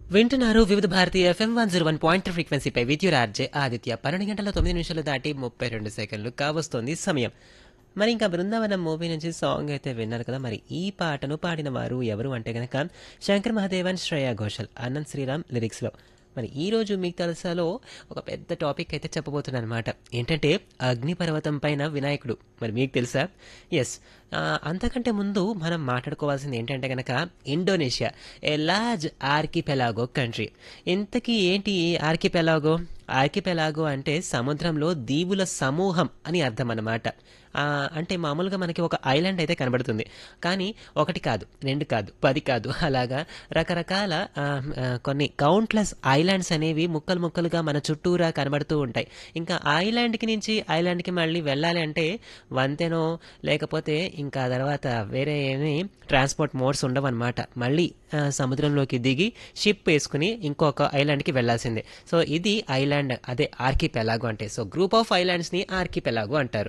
వింటున్నారు Vividh Bharati F M one zero one point ఫ్రీక్వెన్సీపై విద్యుత్ ఆర్జే ఆదిత్య పన్నెండు గంటల తొమ్మిది నిమిషాలు దాటి ముప్పై రెండు సెకండ్లు కావస్తోంది సమయం మరి ఇంకా బృందావనం మూవీ నుంచి సాంగ్ అయితే విన్నారు కదా మరి ఈ పాటను పాడిన వారు ఎవరు అంటే గనక శంకర్ మహాదేవన్ శ్రేయా ఘోషల్ అనంత్ శ్రీరామ్ లిరిక్స్లో మరి ఈ రోజు మీకు తెలుసాలో ఒక పెద్ద టాపిక్ అయితే చెప్పబోతున్నాను అనమాట ఏంటంటే అగ్నిపర్వతం పైన వినాయకుడు మరి మీకు తెలుసా ఎస్ అంతకంటే ముందు మనం మాట్లాడుకోవాల్సింది ఏంటంటే కనుక Indonesia a large archipelago country ఇంతకీ ఏంటి ఆర్కిపెలాగో ఆర్కిపెలాగో అంటే సముద్రంలో దీవుల సమూహం అని అర్థం అన్నమాట ఆ, అంటే మామూలుగా మనకి ఒక ఐలాండ్ అయితే కనబడుతుంది కానీ ఒకటి కాదు రెండు కాదు పది కాదు అలాగా రకరకాల ఆ, ఆ, కొన్ని కౌంట్లెస్ ఐలాండ్స్ అనేవి ముక్కలు ముక్కలుగా మన చుట్టూరా కనబడుతూ ఉంటాయి ఇంకా ఐలాండ్కి నుంచి ఐలాండ్కి మళ్ళీ వెళ్ళాలి అంటే వంతెనో లేకపోతే ఇంకా తర్వాత వేరే ఏమి ట్రాన్స్పోర్ట్ మోడ్స్ ఉండవన్నమాట మళ్ళీ ఆ, సముద్రంలోకి దిగి షిప్ వేసుకుని ఇంకొక ఐలాండ్కి వెళ్ళాల్సిందే సో ఇది ఐలాండ్ అదే ఆర్కిపెలాగో అంటే సో గ్రూప్ ఆఫ్ ఐలాండ్స్ని ఆర్కిపెలాగో అంటారు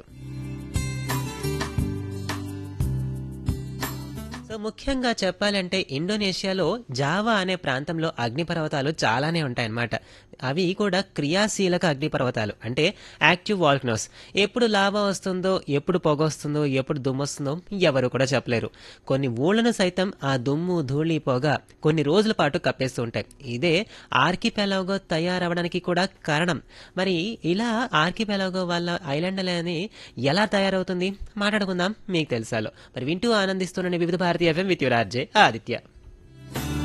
సో ముఖ్యంగా చెప్పాలంటే ఇండోనేషియాలో జావా అనే ప్రాంతంలో అగ్నిపర్వతాలు చాలానే ఉంటాయన్నమాట అవి కూడా క్రియాశీలక అగ్నిపర్వతాలు అంటే యాక్టివ్ వాల్కనోస్ ఎప్పుడు లావా వస్తుందో ఎప్పుడు పొగ వస్తుందో ఎప్పుడు దుమ్ము వస్తుందో ఎవరు కూడా చెప్పలేరు కొన్ని ఊళ్ళను సైతం ఆ దుమ్ము ధూళి పొగ కొన్ని రోజుల పాటు కప్పేస్తూ ఉంటాయి ఇదే ఆర్కిపెలాగో తయారవడానికి కూడా కారణం మరి ఇలా ఆర్కిపెలాగో వాళ్ళ ఐలాండ్ అనేది ఎలా తయారవుతుంది మాట్లాడుకుందాం మీకు తెలుసాలో మరి వింటూ ఆనందిస్తున్న Vividh Bharatiya F M with your R J Aditya